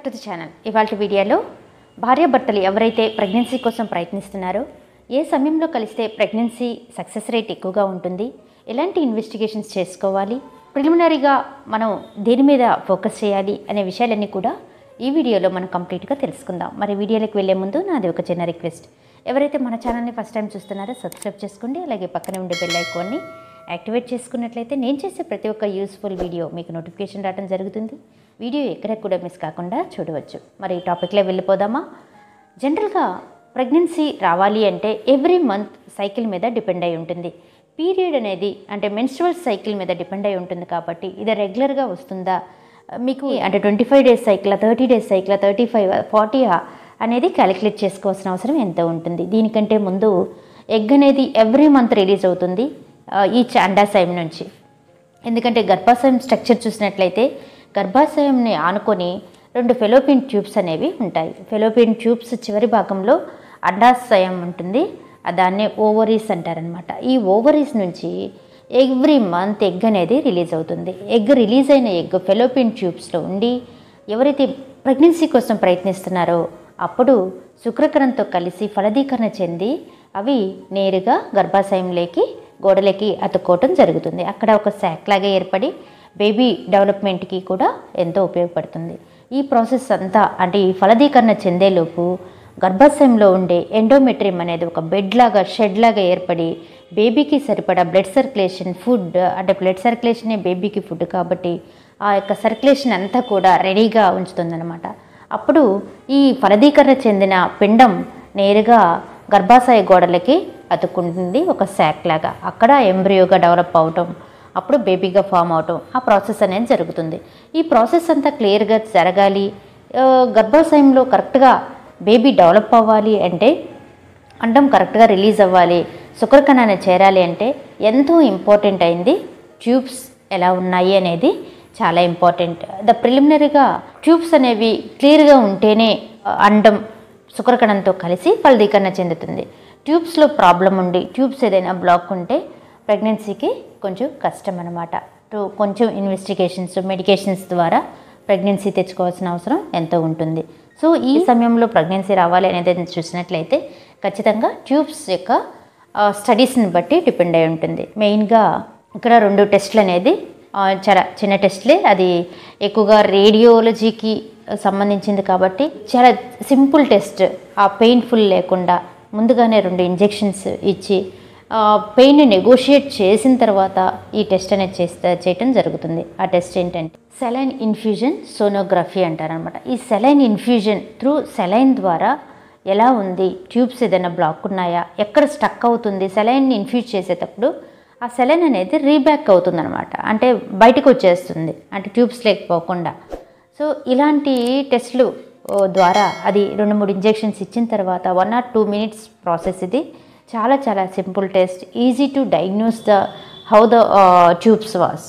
to the channel ఇవాళ వీడియోలో భార్యాభర్తలు ఎవరైతే ప్రెగ్నెన్సీ కోసం ప్రయత్నిస్తున్నారో ఏ సమయంలో కలిస్తే ప్రెగ్నెన్సీ సక్సెస్ రేట్ ఎక్కువగా ఉంటుంది ఎలాంటి ఇన్వెస్టిగేషన్స్ చేసుకోవాలి ప్రిలిమినరీగా మనం దేని మీద ఫోకస్ చేయాలి అనే విషయాలన్నీ కూడా ఈ వీడియోలో మనం కంప్లీట్గా తెలుసుకుందాం మరి వీడియోలోకి వెళ్ళే ముందు నాది ఒక చిన్న రిక్వెస్ట్ ఎవరైతే మన ఛానల్ని ఫస్ట్ టైం చూస్తున్నారో సబ్స్క్రైబ్ చేసుకోండి అలాగే పక్కనే ఉండే బెల్ ఐకాన్ని యాక్టివేట్ చేసుకున్నట్లయితే నేను చేసే ప్రతి ఒక్క యూస్ఫుల్ వీడియో మీకు నోటిఫికేషన్ రావడం జరుగుతుంది వీడియో ఎక్కడ కూడా మిస్ కాకుండా చూడవచ్చు మరి ఈ టాపిక్లో వెళ్ళిపోదామా జనరల్గా ప్రెగ్నెన్సీ రావాలి అంటే ఎవ్రీ మంత్ సైకిల్ మీద డిపెండ్ అయి ఉంటుంది పీరియడ్ అనేది అంటే మెన్స్ట్రువల్ సైకిల్ మీద డిపెండ్ అయి ఉంటుంది కాబట్టి ఇది రెగ్యులర్గా వస్తుందా మీకు అంటే twenty five days cycle thirty days cycle thirty five forty అనేది క్యాలిక్యులేట్ చేసుకోవాల్సిన అవసరం ఎంత ఉంటుంది దీనికంటే ముందు ఎగ్ అనేది ఎవ్రీ మంత్ రిలీజ్ అవుతుంది ఆ, ఈ అండాశయం నుంచి ఎందుకంటే గర్భాశయం స్ట్రక్చర్ చూసినట్లయితే గర్భాశయంని ఆనుకొని రెండు ఫెలోపిన్ ట్యూబ్స్ అనేవి ఉంటాయి ఫెలోపిన్ ట్యూబ్స్ చివరి భాగంలో అండాశయం ఉంటుంది ఆ దాన్నే ఓవరీస్ అంటారనమాట ఈ ఓవరీస్ నుంచి ఎవ్రీ మంత్ ఎగ్ అనేది రిలీజ్ అవుతుంది ఎగ్ రిలీజ్ అయిన ఎగ్ ఫెలోపిన్ ట్యూబ్స్లో ఉండి ఎవరైతే ప్రెగ్నెన్సీ కోసం ప్రయత్నిస్తున్నారో అప్పుడు శుక్రకణంతో కలిసి ఫలదీకరణ చెంది అవి నేరుగా గర్భాశయంలోకి గోడలకి అతుక్కోవటం జరుగుతుంది అక్కడ ఒక శాక్ లాగా ఏర్పడి బేబీ డెవలప్మెంట్కి కూడా ఎంతో ఉపయోగపడుతుంది ఈ ప్రాసెస్ అంతా అంటే ఈ ఫలదీకరణ చెందేలోపు గర్భాశయంలో ఉండే ఎండోమెట్రియం అనేది ఒక బెడ్ లాగా షెడ్ లాగా ఏర్పడి బేబీకి సరిపడా బ్లడ్ సర్క్యులేషన్ ఫుడ్ అంటే బ్లడ్ సర్క్యులేషనే బేబీకి ఫుడ్ కాబట్టి ఆ యొక్క సర్క్యులేషన్ అంతా కూడా రెడీగా ఉంచుతుందన్నమాట అప్పుడు ఈ ఫలదీకరణ చెందిన పిండం నేరుగా గర్భాశయ గోడలకి అతుక్కుంటుంది ఒక శాక్ లాగా అక్కడ ఎంబ్రియోగా డెవలప్ అవటం అప్పుడు బేబీగా ఫామ్ అవటం ఆ ప్రాసెస్ అనేది జరుగుతుంది ఈ ప్రాసెస్ అంతా క్లియర్గా జరగాలి ఆ, గర్భాశయంలో కరెక్ట్గా బేబీ డెవలప్ అవ్వాలి అంటే అండం కరెక్ట్గా రిలీజ్ అవ్వాలి శుక్రకణాన్ని చేరాలి అంటే ఎంతో ఇంపార్టెంట్ అయింది ట్యూబ్స్ ఎలా ఉన్నాయి అనేది చాలా ఇంపార్టెంట్ ద ప్రిలిమినరీగా ట్యూబ్స్ అనేవి క్లియర్గా ఉంటేనే ఆ, అండం శుక్రకణంతో కలిసి ఫలదీకరణ చెందుతుంది ట్యూబ్స్లో ప్రాబ్లం ఉండి ట్యూబ్స్ ఏదైనా బ్లాక్ ఉంటే ప్రెగ్నెన్సీకి కొంచెం కష్టం అనమాట కొంచెం ఇన్వెస్టిగేషన్స్ మెడికేషన్స్ ద్వారా ప్రెగ్నెన్సీ తెచ్చుకోవాల్సిన అవసరం ఎంతో ఉంటుంది సో ఈ సమయంలో ప్రెగ్నెన్సీ రావాలి అనేది చూసినట్లయితే ఖచ్చితంగా ట్యూబ్స్ యొక్క స్టడీస్ని బట్టి డిపెండ్ అయి ఉంటుంది మెయిన్గా ఇక్కడ రెండు టెస్ట్లు అనేది ఆ, చాలా చిన్న టెస్ట్లే అది ఎక్కువగా రేడియాలజీకి సంబంధించింది కాబట్టి చాలా సింపుల్ టెస్ట్ ఆ పెయిన్ఫుల్ లేకుండా ముందుగానే రెండు ఇంజెక్షన్స్ ఇచ్చి పెయిన్ నెగోషియేట్ చేసిన తర్వాత ఈ టెస్ట్ అనేది చేస్తే చేయటం జరుగుతుంది ఆ టెస్ట్ ఏంటంటే సెలైన్ ఇన్ఫ్యూజన్ సోనోగ్రఫీ అంటారనమాట ఈ సెలైన్ ఇన్ఫ్యూజన్ త్రూ సెలైన్ ద్వారా ఎలా ఉంది ట్యూబ్స్ ఏదైనా బ్లాక్ ఉన్నాయా ఎక్కడ స్టక్ అవుతుంది సెలైన్ ఇన్ఫ్యూజ్ చేసేటప్పుడు ఆ సెలైన్ అనేది రీబ్యాక్ అవుతుంది అనమాట అంటే బయటకు వచ్చేస్తుంది అంటే ట్యూబ్స్ లేకపోకుండా సో ఇలాంటి టెస్ట్లు ఓ, ద్వారా అది రెండు మూడు ఇంజెక్షన్స్ ఇచ్చిన తర్వాత one or two minutes process ఇది చాలా చాలా simple test easy to diagnose the how the tubes was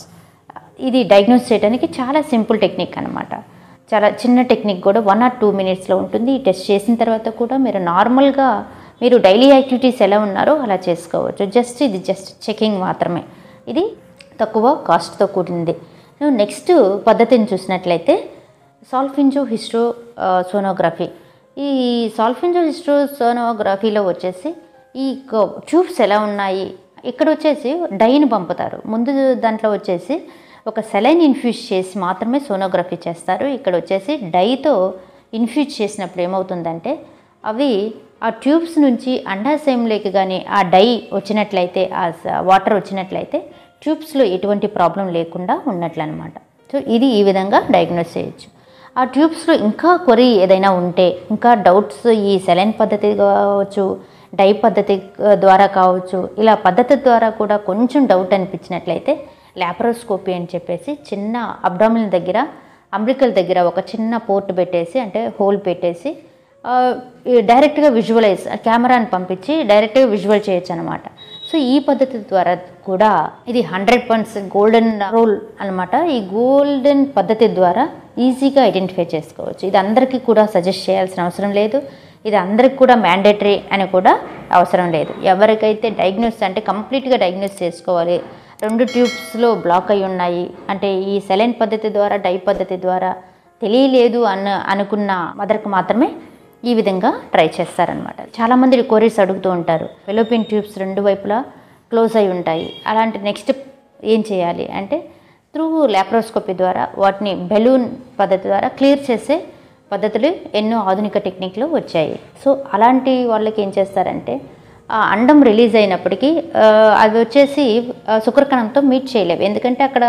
ఇది డయాగ్నోస్ చేయడానికి చాలా సింపుల్ టెక్నిక్ అనమాట చాలా చిన్న టెక్నిక్ కూడా వన్ ఆర్ టూ మినిట్స్లో ఉంటుంది ఈ టెస్ట్ చేసిన తర్వాత కూడా మీరు నార్మల్గా మీరు డైలీ యాక్టివిటీస్ ఎలా ఉన్నారో అలా చేసుకోవచ్చు జస్ట్ ఇది జస్ట్ చెకింగ్ మాత్రమే ఇది తక్కువ కాస్ట్తో కూడింది నెక్స్ట్ పద్ధతిని చూసినట్లయితే సాల్ఫింజో హిస్ట్రో సోనోగ్రఫీ ఈ సాల్ఫింజో హిస్ట్రో సోనోగ్రఫీలో వచ్చేసి ఈ ట్యూబ్స్ ఎలా ఉన్నాయి ఇక్కడ వచ్చేసి డైని పంపుతారు ముందు దాంట్లో వచ్చేసి ఒక సెలైన్ ఇన్ఫ్యూజ్ చేసి మాత్రమే సోనోగ్రఫీ చేస్తారు ఇక్కడ వచ్చేసి డైతో ఇన్ఫ్యూజ్ చేసినప్పుడు ఏమవుతుందంటే అవి ఆ ట్యూబ్స్ నుంచి అండాశయంలోకి కానీ ఆ డై వచ్చినట్లయితే ఆ వాటర్ వచ్చినట్లయితే ట్యూబ్స్లో ఎటువంటి ప్రాబ్లం లేకుండా ఉన్నట్లు అనమాట సో ఇది ఈ విధంగా డయాగ్నోస్ చేయొచ్చు ఆ ట్యూబ్స్లో ఇంకా కొరి ఏదైనా ఉంటే ఇంకా డౌట్స్ ఈ సెలైన్ పద్ధతి కావచ్చు డై పద్ధతి ఆ, ద్వారా కావచ్చు ఇలా పద్ధతి ద్వారా కూడా కొంచెం డౌట్ అనిపించినట్లయితే ల్యాప్రోస్కోపీ అని చెప్పేసి చిన్న అబ్డామిన్ దగ్గర అంబ్రికల్ దగ్గర ఒక చిన్న పోర్ట్ పెట్టేసి అంటే హోల్ పెట్టేసి ఆ, ఈ డైరెక్ట్గా విజువలైజ్ కెమెరాని పంపించి డైరెక్ట్గా విజువల్ చేయొచ్చు అనమాట సో ఈ పద్ధతి ద్వారా కూడా ఇది హండ్రెడ్ పర్సెంట్ గోల్డెన్ రూల్ అనమాట ఈ గోల్డెన్ పద్ధతి ద్వారా ఈజీగా ఐడెంటిఫై చేసుకోవచ్చు ఇది అందరికీ కూడా సజెస్ట్ చేయాల్సిన అవసరం లేదు ఇది అందరికి కూడా మ్యాండేటరీ అని కూడా అవసరం లేదు ఎవరికైతే డయాగ్నోస్ అంటే కంప్లీట్గా డయాగ్నోస్ చేసుకోవాలి రెండు ట్యూబ్స్లో బ్లాక్ అయి ఉన్నాయి అంటే ఈ సెలైన్ పద్ధతి ద్వారా డై పద్ధతి ద్వారా తెలియలేదు అన్న అనుకున్న మదర్కి మాత్రమే ఈ విధంగా ట్రై చేస్తారనమాట చాలామంది కోరీస్ అడుగుతూ ఉంటారు ఫెలోపిన్ ట్యూబ్స్ రెండు వైపులా క్లోజ్ అయి ఉంటాయి అలాంటి నెక్స్ట్ ఏం చేయాలి అంటే త్రూ ల్యాప్రోస్కోపీ ద్వారా వాటిని బెలూన్ పద్ధతి ద్వారా క్లియర్ చేసే పద్ధతులు ఎన్నో ఆధునిక టెక్నిక్లు వచ్చాయి సో అలాంటి వాళ్ళకి ఏం చేస్తారంటే ఆ అండం రిలీజ్ అయినప్పటికీ ఆ, అవి వచ్చేసి ఆ, శుక్రకణంతో మీట్ చేయలేవు ఎందుకంటే అక్కడ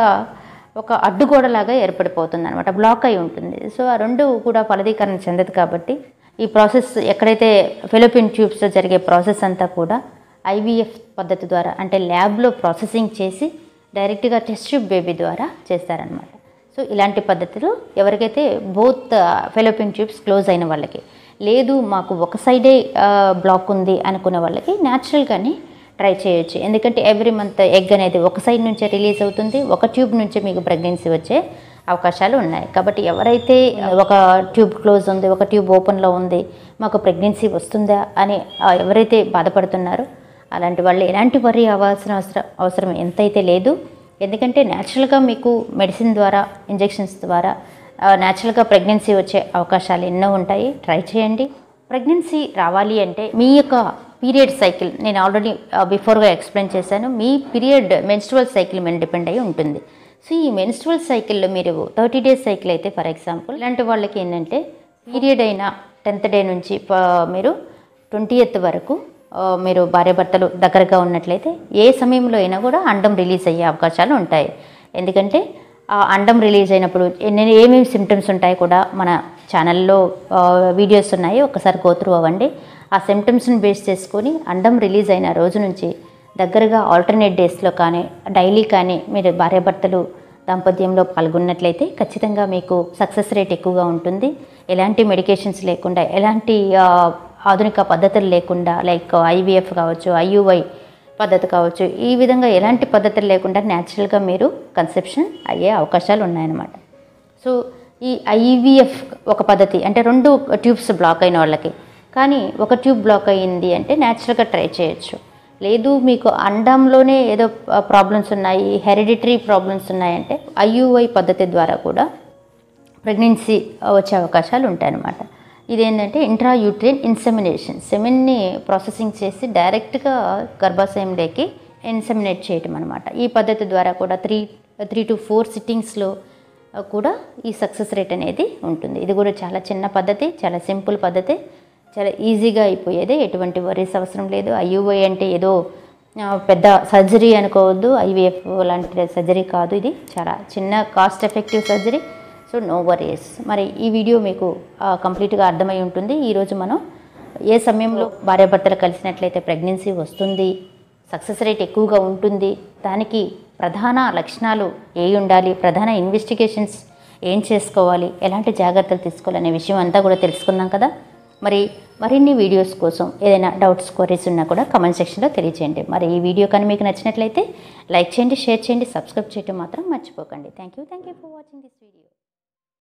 ఒక అడ్డుగోడలాగా ఏర్పడిపోతుంది అనమాట బ్లాక్ అయి ఉంటుంది సో ఆ రెండు కూడా ఫలదీకరణ చెందదు కాబట్టి ఈ ప్రాసెస్ ఎక్కడైతే ఫెలోపిన్ ట్యూబ్స్లో జరిగే ప్రాసెస్ అంతా కూడా ఐవీఎఫ్ పద్ధతి ద్వారా అంటే ల్యాబ్లో ప్రాసెసింగ్ చేసి డైరెక్ట్గా టెస్ట్ ట్యూబ్ బేబీ ద్వారా చేస్తారనమాట సో ఇలాంటి పద్ధతులు ఎవరికైతే బోత్ ఫెలోపిన్ ట్యూబ్స్ క్లోజ్ అయిన వాళ్ళకి లేదు మాకు ఒక సైడే బ్లాక్ ఉంది అనుకునే వాళ్ళకి న్యాచురల్గానే ట్రై చేయొచ్చు ఎందుకంటే ఎవ్రీ మంత్ ఎగ్ అనేది ఒక సైడ్ నుంచే రిలీజ్ అవుతుంది ఒక ట్యూబ్ నుంచే మీకు ప్రెగ్నెన్సీ వచ్చే అవకాశాలు ఉన్నాయి కాబట్టి ఎవరైతే ఒక ట్యూబ్ క్లోజ్ ఉంది ఒక ట్యూబ్ ఓపెన్లో ఉంది మాకు ప్రెగ్నెన్సీ వస్తుందా అని ఆ, ఎవరైతే బాధపడుతున్నారో అలాంటి వాళ్ళు ఎలాంటి వరి అవ్వాల్సిన అవసరం అవసరం ఎంతైతే లేదు ఎందుకంటే న్యాచురల్గా మీకు మెడిసిన్ ద్వారా ఇంజెక్షన్స్ ద్వారా న్యాచురల్గా ప్రెగ్నెన్సీ వచ్చే అవకాశాలు ఎన్నో ఉంటాయి ట్రై చేయండి ప్రెగ్నెన్సీ రావాలి అంటే మీ యొక్క పీరియడ్ సైకిల్ నేను ఆల్రెడీ బిఫోర్గా ఎక్స్ప్లెయిన్ చేశాను మీ పీరియడ్ మెన్స్ట్రువల్ సైకిల్ మీద డిపెండ్ అయి ఉంటుంది సో ఈ మెన్స్ట్రువల్ సైకిల్లో మీరు థర్టీ డేస్ సైకిల్ అయితే ఫర్ ఎగ్జాంపుల్ ఇలాంటి వాళ్ళకి ఏంటంటే పీరియడ్ అయిన టెన్త్ డే నుంచి ప- మీరు ట్వంటీ ఎయిత్ వరకు ఆ, మీరు భార్యాభర్తలు దగ్గరగా ఉన్నట్లయితే ఏ సమయంలో అయినా కూడా అండం రిలీజ్ అయ్యే అవకాశాలు ఉంటాయి ఎందుకంటే ఆ అండం రిలీజ్ అయినప్పుడు ఎన్ని ఏమేమి సిమ్టమ్స్ ఉంటాయి కూడా మన ఛానల్లో ఆ, వీడియోస్ ఉన్నాయి ఒకసారి గోత్రూ అవ్వండి ఆ సిమ్టమ్స్ని బేస్ చేసుకొని అండం రిలీజ్ అయిన రోజు నుంచి దగ్గరగా ఆల్టర్నేట్ డేస్లో కానీ డైలీ కానీ మీరు భార్యాభర్తలు దాంపత్యంలో పాల్గొన్నట్లయితే ఖచ్చితంగా మీకు సక్సెస్ రేట్ ఎక్కువగా ఉంటుంది ఎలాంటి మెడికేషన్స్ లేకుండా ఎలాంటి ఆ, ఆధునిక పద్ధతులు లేకుండా లైక్ ఐవీఎఫ్ కావచ్చు ఐయుఐ పద్ధతి కావచ్చు ఈ విధంగా ఎలాంటి పద్ధతులు లేకుండా న్యాచురల్గా మీరు కన్సెప్షన్ అయ్యే అవకాశాలు ఉన్నాయన్నమాట సో ఈ ఐవీఎఫ్ ఒక పద్ధతి అంటే రెండు ట్యూబ్స్ బ్లాక్ అయిన వాళ్ళకి కానీ ఒక ట్యూబ్ బ్లాక్ అయ్యింది అంటే న్యాచురల్గా ట్రై చేయొచ్చు లేదు మీకు అండంలోనే ఏదో ప్రాబ్లమ్స్ ఉన్నాయి హెరిడిటరీ ప్రాబ్లమ్స్ ఉన్నాయంటే ఐయుఐ పద్ధతి ద్వారా కూడా ప్రెగ్నెన్సీ వచ్చే అవకాశాలు ఉంటాయన్నమాట ఇదేంటంటే ఇంట్రా యూట్రిన్ ఇన్సెమినేషన్ సెమిన్ని ప్రాసెసింగ్ చేసి డైరెక్ట్గా గర్భాశయంలోకి ఇన్సెమినేట్ చేయటం అనమాట ఈ పద్ధతి ద్వారా కూడా త్రీ త్రీ టు ఫోర్ సిట్టింగ్స్లో కూడా ఈ సక్సెస్ రేట్ అనేది ఉంటుంది ఇది కూడా చాలా చిన్న పద్ధతి చాలా సింపుల్ పద్ధతి చాలా ఈజీగా అయిపోయేది ఎటువంటి వరీస్ అవసరం లేదు ఐయుఐ అంటే ఏదో ఆ, పెద్ద సర్జరీ అనుకోవద్దు ఐవీఎఫ్ లాంటి సర్జరీ కాదు ఇది చాలా చిన్న cost effective surgery so no worries మరి ఈ వీడియో మీకు ఆ, కంప్లీట్గా అర్థమై ఉంటుంది ఈరోజు మనం ఏ సమయంలో భార్యాభర్తలు కలిసినట్లయితే ప్రెగ్నెన్సీ వస్తుంది సక్సెస్ రేట్ ఎక్కువగా ఉంటుంది దానికి ప్రధాన లక్షణాలు ఏ ఉండాలి ప్రధాన ఇన్వెస్టిగేషన్స్ ఏం చేసుకోవాలి ఎలాంటి జాగ్రత్తలు తీసుకోవాలి అనే విషయం అంతా కూడా తెలుసుకుందాం కదా మరి మరిన్ని వీడియోస్ కోసం ఏదైనా డౌట్స్ క్వరీస్ ఉన్నా కూడా కమెంట్ సెక్షన్లో తెలియచేయండి మరి ఈ వీడియో కానీ మీకు నచ్చినట్లయితే లైక్ చేయండి షేర్ చేయండి సబ్స్క్రైబ్ చేయడం మాత్రం మర్చిపోకండి thank you thank you for watching this video